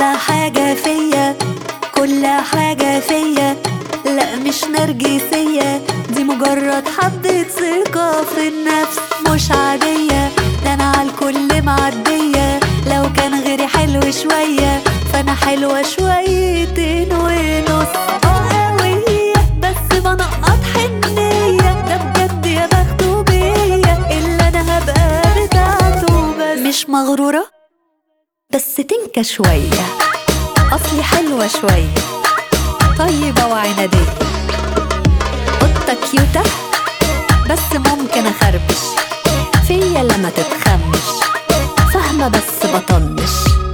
احلى حاجة فيا كل حاجة فيا لا مش نرجسية دي مجرد حبة ثقة في النفس مش عادية ده انا عالكل معدية لو كان غيري حلو شوية فانا حلوة شويتين ونص اه قوية بس بنقط حنية ده بجد يا بخته بيا اللي انا هبقى بتاعته بس مش مغرورة بس تنكة شوية أصلي حلوة شوية طيبة وعنادية قطة كيوتة بس ممكن أخربش فيا لما تتخمش فاهمة بس بطنش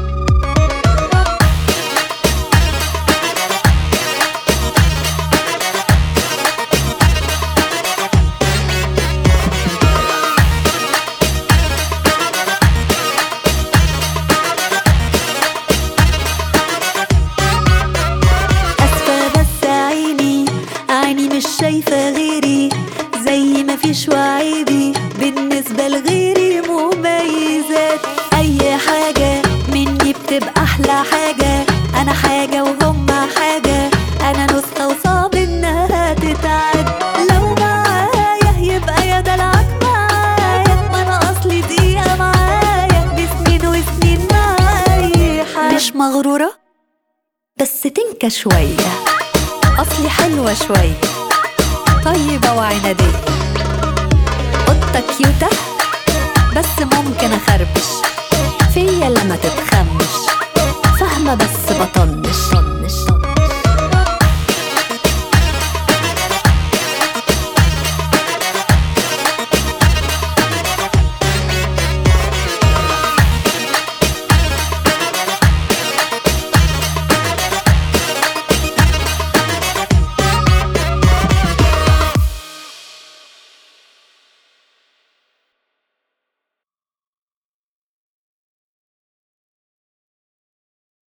أسفة بس عيني عيني مش شايفة غيري زي ما فيش وعيبي بالنسبة لغيري مميزات أي حاجة مني بتبقى أحلى حاجة أنا حاجة وهم حاجة أنا نسخة وصعب إنها تتعد لو معايا يبقى يا دلعك معايا ما أنا أصلي دقيقة معايا بسنين وسنين معايا مش مغرورة بس تنكة شوية أصلي حلوة شوية طيبة وعنادية قطة كيوتة بس ممكن أخربش فيا لما تتخمش فاهمة بس بطنش